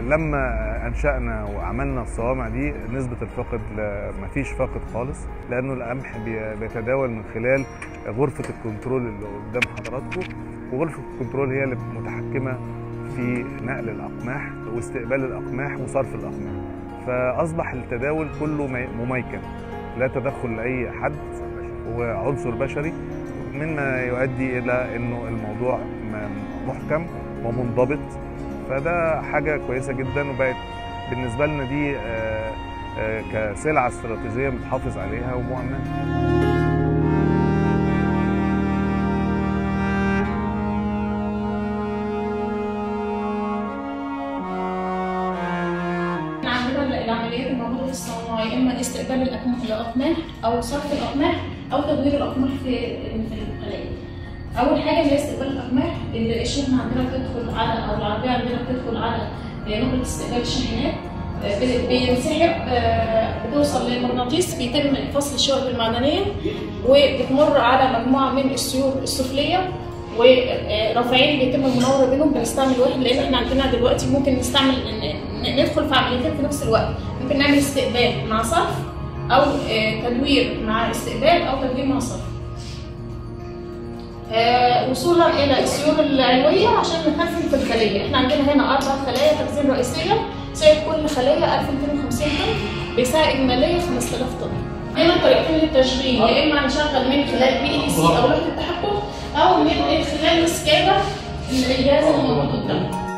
لما انشانا وعملنا الصوامع دي نسبه الفقد ل- مفيش فاقد خالص لانه القمح بي- بيتداول من خلال غرفه الكنترول اللي قدام حضراتكم وغرفه الكنترول هي اللي متحكمه في نقل الاقماح واستقبال الاقماح وصرف الاقماح فاصبح التداول كله مي- مميكن لا تدخل لاي حد وعنصر بشري مما يؤدي الى انه الموضوع م- محكم ومنضبط فده حاجه كويسه جدا وبقت بالنسبه لنا دي آه، آه، كسلعه استراتيجيه بنحافظ عليها ومؤمنه احنا عندنا العمليات الموجوده في الصناعه يا اما استقبال الأقم- الاقماح او صرف الاقماح او تدوير الاقماح في في الخلايا. اول حاجه اللي هي استقبال الاقماح اللي الشحنه عندنا بتدخل على او العربيه عندنا بتدخل على نقطه استقبال الشاحنات آه، بي- بينسحب آه، بتوصل للمغناطيس بيتم فصل الشعب المعدنيه وبتمر على مجموعه من السيور السفليه ورافعين بيتم المناوره بينهم بنستعمل واحد لان احنا عندنا دلوقتي ممكن نستعمل ن- ن- ندخل في عمليتين في نفس الوقت ممكن نعمل استقبال مع صرف او آه، تدوير مع استقبال او تدوير مع صرف آه، وصولا الى السيور العلويه عشان نخزن في الخليه احنا عندنا هنا اربع خلايا تخزين رئيسيه سعر كل خليه 1250 طن بسعر اجماليه 5000 طن هنا طريقتين للتشغيل يا اما هنشغل من خلال بي اي سي او لوحه التحكم او من خلال السكادا الجهاز اللي موجود قدامنا